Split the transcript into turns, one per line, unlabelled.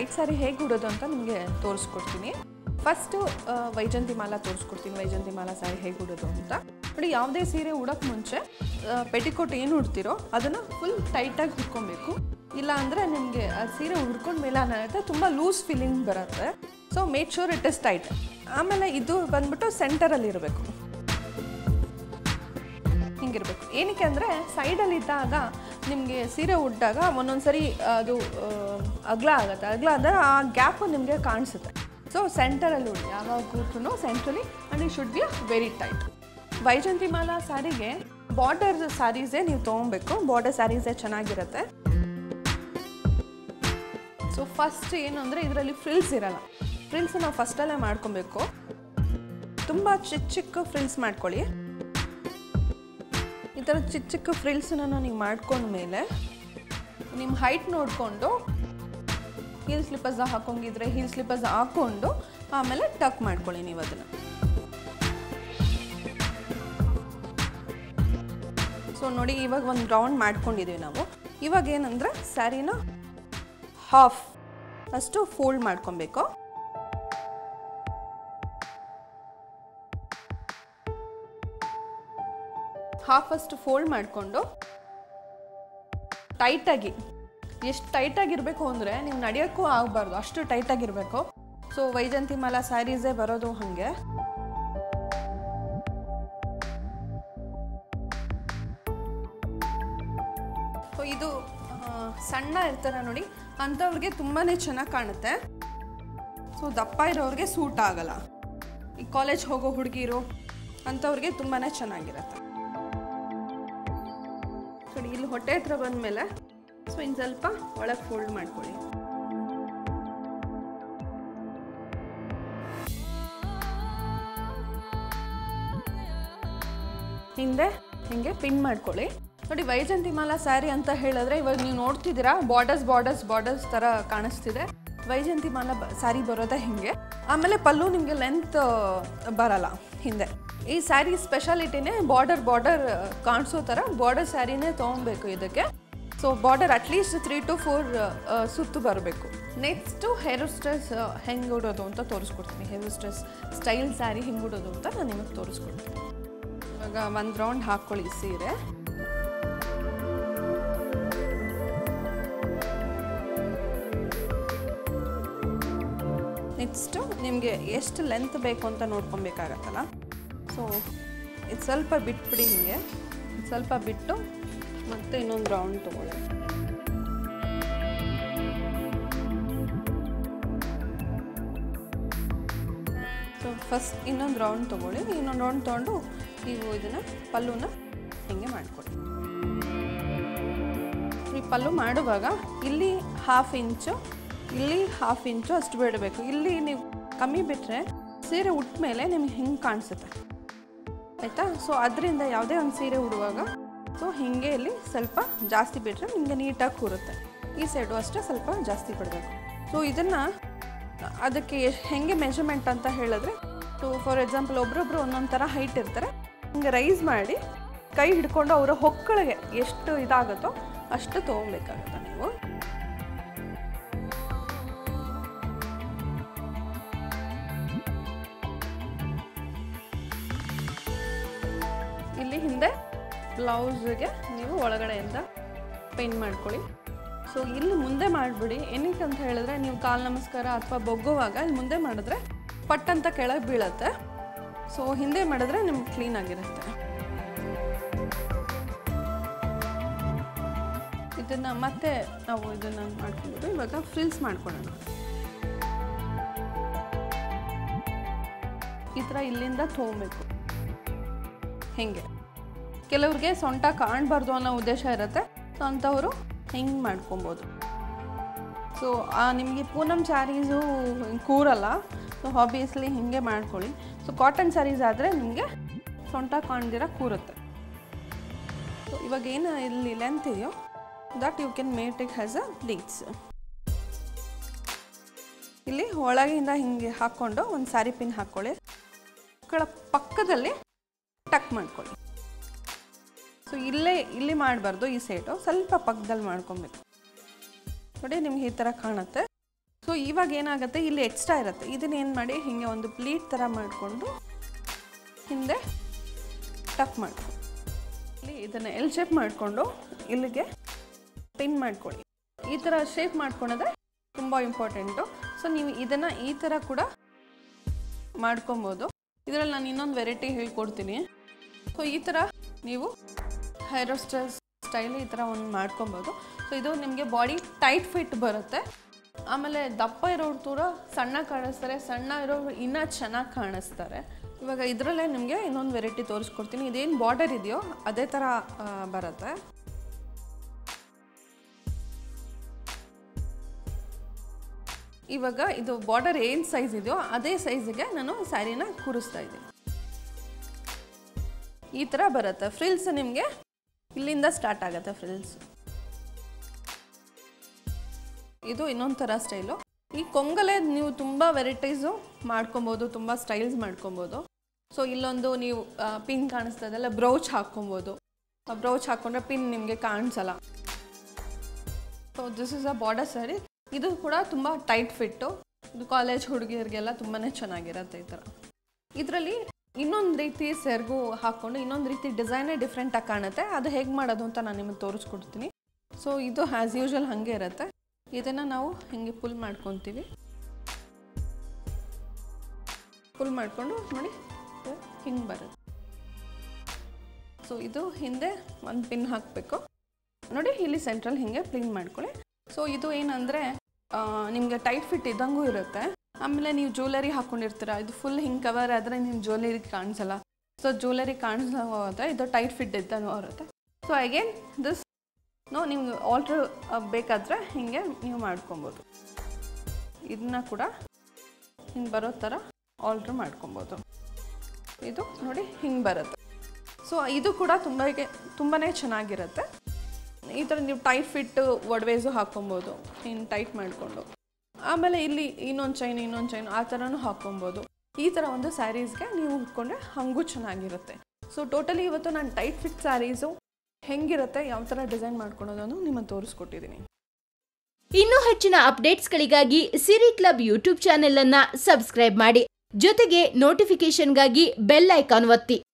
white sari ಹೇಗೆ ಉಡೋದು ಅಂತ ನಿಮಗೆ ತೋರಿಸ್ಕೊಡ್ತೀನಿ ಫಸ್ಟು ವೈಜಂತಿ ಮಾಲ ತೋರಿಸ್ಕೊಡ್ತೀನಿ ವೈಜಂತಿ ಮಾಲ ಸ್ಯಾರಿ ಹೇಗೆ ಉಡೋದು ಅಂತ ನೋಡಿ ಯಾವುದೇ ಸೀರೆ ಉಡೋಕ್ಕೆ ಮುಂಚೆ ಪೆಟಿಕೋಟ್ ಏನು ಉಡ್ತಿರೋ ಅದನ್ನು ಫುಲ್ ಟೈಟಾಗಿ ಹುಡ್ಕೊಬೇಕು ಇಲ್ಲ ಅಂದರೆ ನಿಮಗೆ ಆ ಸೀರೆ ಉಡ್ಕೊಂಡ್ಮೇಲೆ ಏನಾಗುತ್ತೆ ತುಂಬ ಲೂಸ್ ಫೀಲಿಂಗ್ ಬರುತ್ತೆ so make sure it is tight ಆಮೇಲೆ ಇದು ಬಂದ್ಬಿಟ್ಟು ಸೆಂಟರಲ್ಲಿ ಇರಬೇಕು ಹಿಂಗಿರ್ಬೇಕು ಏನಕ್ಕೆ ಅಂದರೆ ಸೈಡಲ್ಲಿ ಇದ್ದಾಗ ನಿಮಗೆ ಸೀರೆ ಉಟ್ಟಾಗ ಒಂದೊಂದು ಸರಿ ಅದು ಆ, ಅಗಲ ಆಗುತ್ತೆ ಅಗಲ ಆದರೆ ಆ ಗ್ಯಾಪು ನಿಮಗೆ ಕಾಣಿಸುತ್ತೆ ಸೊ ಸೆಂಟರಲ್ಲಿ ಉಡಿ ಯಾವಾಗ ಕೂತ್ರು centrally and it should be very tight Vyjayanthi Mala ಸ್ಯಾರಿಗೆ ಬಾರ್ಡರ್ ಸ್ಯಾರೀಸೇ ನೀವು ತೊಗೊಬೇಕು ಬಾರ್ಡರ್ ಸ್ಯಾರೀಸೇ ಚೆನ್ನಾಗಿರುತ್ತೆ ಸೊ ಫಸ್ಟ್ ಏನು ಅಂದರೆ ಇದರಲ್ಲಿ ಫ್ರಿಲ್ಸ್ ಇರಲ್ಲ ಫ್ರಿಲ್ಸ್ ನಾವು ಫಸ್ಟಲ್ಲೇ ಮಾಡ್ಕೊಬೇಕು ತುಂಬ ಚಿಕ್ಕ ಚಿಕ್ಕ ಫ್ರಿಲ್ಸ್ ಮಾಡ್ಕೊಳ್ಳಿ ಈ ಥರ ಚಿಕ್ಕ ಚಿಕ್ಕ ಫ್ರಿಲ್ಸನ್ನ ನೀವು ಮಾಡ್ಕೊಂಡ್ಮೇಲೆ ನಿಮ್ಮ ಹೈಟ್ ನೋಡಿಕೊಂಡು ಹೀಲ್ ಸ್ಲಿಪ್ಪರ್ಸ್ ಹಾಕೊಂಗಿದ್ರೆ ಹೀಲ್ ಸ್ಲಿಪ್ಪರ್ಸ್ ಹಾಕ್ಕೊಂಡು ಆಮೇಲೆ ಟಕ್ ಮಾಡ್ಕೊಳ್ಳಿ ನೀವು ಅದನ್ನು ಸೊ ನೋಡಿ ಇವಾಗ ಒಂದು ರೌಂಡ್ ಮಾಡ್ಕೊಂಡಿದ್ದೀವಿ ನಾವು ಇವಾಗ ಏನಂದ್ರೆ ಸ್ಯಾರಿನ ಹಾಫ್ ಅಷ್ಟು ಫೋಲ್ಡ್ ಮಾಡ್ಕೊಬೇಕು ಹಾಫ್ ಅಷ್ಟು ಫೋಲ್ಡ್ ಮಾಡಿಕೊಂಡು ಟೈಟಾಗಿ ಎಷ್ಟು ಟೈಟಾಗಿರಬೇಕು ಅಂದರೆ ನೀವು ನಡೆಯೋಕ್ಕೂ ಆಗಬಾರ್ದು ಅಷ್ಟು ಟೈಟಾಗಿರಬೇಕು ಸೊ ವೈಜಂತಿ ಮಾಲಾ ಸ್ಯಾರೀಸೇ ಬರೋದು ಹಾಗೆ ಸೊ ಇದು ಆ, ಸಣ್ಣ ಇರ್ತಾರೆ ನೋಡಿ ಅಂಥವ್ರಿಗೆ ತುಂಬಾ ಚೆನ್ನಾಗಿ ಕಾಣುತ್ತೆ ಸೊ ದಪ್ಪ ಇರೋರಿಗೆ ಸೂಟ್ ಆಗಲ್ಲ ಈ ಕಾಲೇಜ್ ಹೋಗೋ ಹುಡುಗಿರು ಅಂಥವ್ರಿಗೆ ತುಂಬಾ ಚೆನ್ನಾಗಿರುತ್ತೆ ನೋಡಿ ಇಲ್ಲಿ ಹೊಟ್ಟೆ ಹತ್ರ ಬಂದಮೇಲೆ ಸೊ ಇನ್ನು ಸ್ವಲ್ಪ ಒಳಗೆ ಫೋಲ್ಡ್ ಮಾಡ್ಕೊಳ್ಳಿ ಹಿಂದೆ ಹಿಂಗೆ ಪಿನ್ ಮಾಡ್ಕೊಳ್ಳಿ ನೋಡಿ ವೈಜಂತಿ ಮಾಲಾ ಸ್ಯಾರಿ ಅಂತ ಹೇಳಿದ್ರೆ ಇವಾಗ ನೀವು ನೋಡ್ತಿದ್ದೀರಾ ಬಾರ್ಡರ್ಸ್ ಬಾರ್ಡರ್ಸ್ ಬಾರ್ಡರ್ಸ್ ಥರ ಕಾಣಿಸ್ತಿದೆ ವೈಜಂತಿ ಮಾಲಾ ಬ ಸ್ಯಾರಿ ಬರೋದೇ ಹಿಂಗೆ ಆಮೇಲೆ ಪಲ್ಲು ನಿಮಗೆ ಲೆಂತ್ ಬರಲ್ಲ ಹಿಂದೆ ಈ ಸ್ಯಾರಿ ಸ್ಪೆಷಾಲಿಟಿನೇ ಬಾರ್ಡರ್ ಬಾರ್ಡರ್ ಕಾಣಿಸೋ ಥರ ಬಾರ್ಡರ್ ಸ್ಯಾರಿನೇ ತೊಗೊಬೇಕು ಇದಕ್ಕೆ so border at least three to four ಸುತ್ತು ಬರಬೇಕು ನೆಕ್ಸ್ಟು ಹೇರ್ ಸ್ಟೈಲ್ಸ್ ಹೆಂಗೆ ಉಡೋದು ಅಂತ ತೋರಿಸ್ಕೊಡ್ತೀನಿ ಹೇರ್ ಸ್ಟೈಲ್ಸ್ ಸ್ಟೈಲ್ ಸ್ಯಾರಿ ಹೆಂಗೆ ಉಡೋದು ಅಂತ ನಾನು ನಿಮಗೆ ತೋರಿಸ್ಕೊಡ್ತೀನಿ ಇವಾಗ ಒಂದು ರೌಂಡ್ ಹಾಕ್ಕೊಳ್ಳಿ ಸೀರೆ ನೆಕ್ಸ್ಟು ನಿಮಗೆ ಎಷ್ಟು ಲೆಂತ್ ಬೇಕು ಅಂತ ನೋಡ್ಕೊಬೇಕಾಗತ್ತಲ್ಲ ಸೊ ಇದು ಸ್ವಲ್ಪ ಬಿಟ್ಬಿಡಿ ಹಿಂಗೆ ಇದ್ ಸ್ವಲ್ಪ ಬಿಟ್ಟು ಮತ್ತೆ ಇನ್ನೊಂದು ರೌಂಡ್ ತೊಗೊಳ್ಳಿ ಸೊ ಫಸ್ಟ್ ಇನ್ನೊಂದು ರೌಂಡ್ ತೊಗೊಳ್ಳಿ ಇನ್ನೊಂದು ರೌಂಡ್ ತೊಗೊಂಡು ನೀವು ಇದನ್ನು ಪಲ್ಲುನ ಹಿಂಗೆ ಮಾಡ್ಕೊಳ್ಳಿ ಈ ಪಲ್ಲು ಮಾಡುವಾಗ ಇಲ್ಲಿ ಹಾಫ್ ಇಂಚು ಇಲ್ಲಿ ಹಾಫ್ ಇಂಚು ಅಷ್ಟು ಬಿಡಬೇಕು ಇಲ್ಲಿ ನೀವು ಕಮ್ಮಿ ಬಿಟ್ಟರೆ ಸೀರೆ ಉಟ್ಟ ಮೇಲೆ ನಿಮ್ಗೆ ಹಿಂಗೆ ಕಾಣಿಸುತ್ತೆ ಆಯಿತಾ ಸೊ ಅದರಿಂದ ಯಾವುದೇ ಒಂದು ಸೀರೆ ಉಡುವಾಗ ಸೊ ಹೀಗೆ ಇಲ್ಲಿ ಸ್ವಲ್ಪ ಜಾಸ್ತಿ ಬಿಟ್ಟರೆ ನಿಮಗೆ ನೀಟಾಗಿ ಕೂರುತ್ತೆ ಈ ಸೈಡು ಅಷ್ಟೇ ಸ್ವಲ್ಪ ಜಾಸ್ತಿ ಬಿಡಬೇಕು ಸೊ ಇದನ್ನು ಅದಕ್ಕೆ ಎಷ್ಟ್- ಹೆಂಗೆ ಮೆಷರ್ಮೆಂಟ್ ಅಂತ ಹೇಳಿದ್ರೆ ಸೊ ಫಾರ್ ಎಕ್ಸಾಂಪಲ್ ಒಬ್ರೊಬ್ರು ಒಂದೊಂದು ಥರ ಹೈಟ್ ಇರ್ತಾರೆ ಹಿಂಗೆ ರೈಸ್ ಮಾಡಿ ಕೈ ಹಿಡ್ಕೊಂಡು ಅವರ ಹೊಕ್ಕಳಿಗೆ ಎಷ್ಟು ಇದಾಗುತ್ತೋ ಅಷ್ಟು ತೊಗೊಬೇಕಾಗತ್ತೆ ನೀವು ಇಲ್ಲಿ ಹಿಂದೆ ಬ್ಲೌಸ್ಗೆ ನೀವು ಒಳಗಡೆಯಿಂದ ಪೇಂಟ್ ಮಾಡ್ಕೊಳ್ಳಿ ಸೊ ಇಲ್ಲಿ ಮುಂದೆ ಮಾಡಿಬಿಡಿ ಏನಕ್ಕೆ ಅಂತ ಹೇಳಿದ್ರೆ ನೀವು ಕಾಲು ನಮಸ್ಕಾರ ಅಥವಾ ಬೊಗ್ಗುವಾಗ ಇಲ್ಲಿ ಮುಂದೆ ಮಾಡಿದ್ರೆ ಪಟ್ ಅಂತ ಕೆಳಗೆ ಬೀಳತ್ತೆ ಸೊ ಹಿಂದೆ ಮಾಡಿದ್ರೆ ನಿಮ್ಗೆ ಕ್ಲೀನಾಗಿರುತ್ತೆ ಇದನ್ನು ಮತ್ತೆ ನಾವು ಇದನ್ನು ಮಾಡ್ಕೊಂಡು ಇವಾಗ ಫ್ರಿಲ್ಸ್ ಮಾಡ್ಕೊಳ್ಳೋಣ ಈ ಥರ ಇಲ್ಲಿಂದ ತೊಗೊಬೇಕು ಹಿಂಗೆ ಕೆಲವ್ರಿಗೆ ಸೊಂಟ ಕಾಣಬಾರ್ದು ಅನ್ನೋ ಉದ್ದೇಶ ಇರುತ್ತೆ ಸೊ ಅಂಥವರು ಹಿಂಗೆ ಮಾಡ್ಕೊಬೋದು ಸೊ ನಿಮಗೆ ಪೂನಮ್ ಸ್ಯಾರೀಸು ಕೂರಲ್ಲ ಸೊ ಆಬ್ವಿಯಸ್ಲಿ ಹಿಂಗೆ ಮಾಡ್ಕೊಳ್ಳಿ ಸೊ ಕಾಟನ್ ಸ್ಯಾರೀಸ್ ಆದರೆ ನಿಮಗೆ ಸೊಂಟ ಕಾಣ್ದಿರ ಕೂರುತ್ತೆ ಸೊ ಇವಾಗ ಏನು ಇಲ್ಲಿ ಲೆಂತ್ ಇದೆಯೋ that you can mate it has a pleats ಇಲ್ಲಿ ಒಳಗಿಂದ ಹಿಂಗೆ ಹಾಕ್ಕೊಂಡು ಒಂದು ಸ್ಯಾರಿ ಪಿನ್ ಹಾಕ್ಕೊಳ್ಳಿ ಮಕ್ಕಳ ಪಕ್ಕದಲ್ಲಿ ಟಕ್ ಮಾಡ್ಕೊಳ್ಳಿ ಸೊ ಇಲ್ಲೇ ಇಲ್ಲಿ ಮಾಡಬಾರ್ದು ಈ ಸೈಡು ಸ್ವಲ್ಪ ಪಕ್ಕದಲ್ಲಿ ಮಾಡ್ಕೊಬೇಕು ನೋಡಿ ನಿಮ್ಗೆ ಈ ಥರ ಕಾಣುತ್ತೆ ಸೊ ಇವಾಗ ಏನಾಗುತ್ತೆ ಇಲ್ಲಿ ಎಕ್ಸ್ಟ್ರಾ ಇರುತ್ತೆ ಇದನ್ನ ಏನು ಮಾಡಿ ಹೀಗೆ ಒಂದು ಪ್ಲೀಟ್ ಥರ ಮಾಡಿಕೊಂಡು ಹಿಂದೆ ಟಕ್ ಮಾಡ್ಕೊಂಡು ಇಲ್ಲಿ ಇದನ್ನು ಎಲ್ ಶೇಪ್ ಮಾಡಿಕೊಂಡು ಇಲ್ಲಿಗೆ ಪಿನ್ ಮಾಡ್ಕೊಳ್ಳಿ ಈ ಥರ ಶೇಪ್ ಮಾಡ್ಕೊಳೋದ್ರೆ ತುಂಬ ಇಂಪಾರ್ಟೆಂಟು ಸೊ ನೀವು ಇದನ್ನು ಈ ಥರ ಕೂಡ ಮಾಡ್ಕೊಬೋದು ಇದರಲ್ಲಿ ನಾನು ಇನ್ನೊಂದು ವೆರೈಟಿ ಹೇಳ್ಕೊಡ್ತೀನಿ ಸೊ ಈ ಥರ ನೀವು ಹೇರ್ ಸ್ಟೈಲ್ ಸ್ಟೈಲ್ ಈ ಥರ ಒಂದು ಮಾಡ್ಕೊಬೋದು ಸೊ ಇದು ನಿಮಗೆ ಬಾಡಿ ಟೈಟ್ ಫಿಟ್ ಬರುತ್ತೆ ಆಮೇಲೆ ದಪ್ಪ ಇರೋರು ಕೂಡ ಸಣ್ಣ ಕಾಣಿಸ್ತಾರೆ ಸಣ್ಣ ಇರೋರು ಇನ್ನೂ ಚೆನ್ನಾಗಿ ಕಾಣಿಸ್ತಾರೆ ಇವಾಗ ಇದರಲ್ಲೇ ನಿಮಗೆ ಇನ್ನೊಂದು ವೆರೈಟಿ ತೋರಿಸ್ಕೊಡ್ತೀನಿ ಇದೇನು ಬಾರ್ಡರ್ ಇದೆಯೋ ಅದೇ ಥರ ಆ, ಬರುತ್ತೆ ಇವಾಗ ಇದು ಬಾರ್ಡರ್ ಏನು ಸೈಜ್ ಇದೆಯೋ ಅದೇ ಸೈಜಿಗೆ ನಾನು ಸ್ಯಾರಿನ ಕೂರಿಸ್ತಾ ಇದ್ದೀನಿ ಈ ಥರ ಬರುತ್ತೆ ಫ್ರಿಲ್ಸ್ ನಿಮಗೆ ಇಲ್ಲಿಂದ ಸ್ಟಾರ್ಟ್ ಆಗುತ್ತೆ ಫ್ರಿಲ್ಸ್ ಇದು ಇನ್ನೊಂದು ಥರ ಸ್ಟೈಲು ಈ ಕೊಂಗಲೆ ನೀವು ತುಂಬ ವೆರೈಟೀಸು ಮಾಡ್ಕೊಬೋದು ತುಂಬ ಸ್ಟೈಲ್ಸ್ ಮಾಡ್ಕೊಬೋದು ಸೊ ಇಲ್ಲೊಂದು ನೀವು ಪಿನ್ ಕಾಣಿಸ್ತಾ ಇದೆಲ್ಲ ಬ್ರೌಚ್ ಹಾಕ್ಕೊಬೋದು ಬ್ರೌಚ್ ಹಾಕ್ಕೊಂಡ್ರೆ ಪಿನ್ ನಿಮಗೆ ಕಾಣಿಸಲ್ಲ so this is a border sari ಇದು ಕೂಡ ತುಂಬ ಟೈಟ್ ಫಿಟ್ಟು ಇದು ಕಾಲೇಜ್ ಹುಡುಗಿಯರಿಗೆಲ್ಲ ತುಂಬಾ ಚೆನ್ನಾಗಿರುತ್ತೆ ಈ ಥರ ಇದರಲ್ಲಿ ಇನ್ನೊಂದು ರೀತಿ ಸೆರ್ಗು ಹಾಕ್ಕೊಂಡು ಇನ್ನೊಂದು ರೀತಿ ಡಿಸೈನೇ ಡಿಫ್ರೆಂಟಾಗಿ ಕಾಣುತ್ತೆ ಅದು ಹೇಗೆ ಮಾಡೋದು ಅಂತ ನಾನು ನಿಮಗೆ ತೋರಿಸ್ಕೊಡ್ತೀನಿ ಸೊ ಇದು ಆ್ಯಸ್ ಯೂಶುವಲ್ ಹಾಗೆ ಇರುತ್ತೆ ಇದನ್ನು ನಾವು ಹಿಂಗೆ ಪುಲ್ ಮಾಡ್ಕೊತೀವಿ ಪುಲ್ ಮಾಡಿಕೊಂಡು ನೋಡಿ ಹಿಂಗೆ ಬರುತ್ತೆ ಸೊ ಇದು ಹಿಂದೆ ಒಂದು ಪಿನ್ ಹಾಕಬೇಕು ನೋಡಿ ಇಲ್ಲಿ ಸೆಂಟ್ರಲ್ ಹಿಂಗೆ ಪ್ಲಿನ್ ಮಾಡ್ಕೊಳ್ಳಿ ಸೊ ಇದು ಏನಂದರೆ ನಿಮಗೆ ಟೈಟ್ ಫಿಟ್ ಇದ್ದಂಗೂ ಇರುತ್ತೆ ಆಮೇಲೆ ನೀವು ಜ್ಯುವೆಲರಿ ಹಾಕ್ಕೊಂಡಿರ್ತೀರ ಇದು ಫುಲ್ ಹಿಂಗೆ ಕವರ್ ಆದರೆ ನಿಮ್ಮ ಜ್ಯುವೆಲರಿ ಕಾಣಿಸಲ್ಲ ಸೊ ಜ್ಯುವೆಲರಿ ಕಾಣಿಸೋ ಹೋದರೆ ಇದು ಟೈಟ್ ಫಿಟ್ ಇದ್ದಂಗೂ ಇರುತ್ತೆ ಸೊ ಅಗೇನ್ ದಿಸ್ ನೋ ನಿಮ್ಗೆ ಆಲ್ಟ್ರ್ ಬೇಕಾದರೆ ಹಿಂಗೆ ನೀವು ಮಾಡ್ಕೊಬೋದು ಇದನ್ನ ಕೂಡ ಹಿಂಗೆ ಬರೋ ಥರ ಆಲ್ಟ್ರ್ ಮಾಡ್ಕೊಬೋದು ಇದು ನೋಡಿ ಹಿಂಗೆ ಬರುತ್ತೆ ಸೊ ಇದು ಕೂಡ ತುಂಬ ತುಂಬಾ ಚೆನ್ನಾಗಿರುತ್ತೆ ಈ ಥರ ನೀವು ಟೈಟ್ ಫಿಟ್ ಒಡವೇಸು ಹಾಕ್ಕೊಬೋದು ಇನ್ನು ಟೈಟ್ ಮಾಡಿಕೊಂಡು ಆಮೇಲೆ ಇಲ್ಲಿ ಇನ್ನೊಂದು ಚೈನ್ ಇನ್ನೊಂದು ಚೈನ್ ಆ ಥರನೂ ಹಾಕ್ಕೊಬೋದು ಈ ಥರ ಒಂದು ಸ್ಯಾರೀಸ್ಗೆ ನೀವು ಉಟ್ಕೊಂಡ್ರೆ ಹಾಗೂ ಚೆನ್ನಾಗಿರುತ್ತೆ ಸೊ ಟೋಟಲಿ ಇವತ್ತು ನಾನು ಟೈಟ್ ಫಿಟ್ ಸ್ಯಾರೀಸು ಹೆಂಗಿರುತ್ತೆ ಯಾವ ಥರ ಡಿಸೈನ್ ಮಾಡ್ಕೊಳೋದನ್ನು ನಿಮಗೆ ತೋರಿಸ್ಕೊಟ್ಟಿದ್ದೀನಿ
ಇನ್ನೂ ಹೆಚ್ಚಿನ ಅಪ್ಡೇಟ್ಸ್ಗಳಿಗಾಗಿ ಸಿರಿ ಕ್ಲಬ್ ಯೂಟ್ಯೂಬ್ ಚಾನೆಲ್ ಅನ್ನ ಸಬ್ಸ್ಕ್ರೈಬ್ ಮಾಡಿ ಜೊತೆಗೆ ನೋಟಿಫಿಕೇಶನ್ಗಾಗಿ ಬೆಲ್ ಐಕಾನ್ ಒತ್ತಿ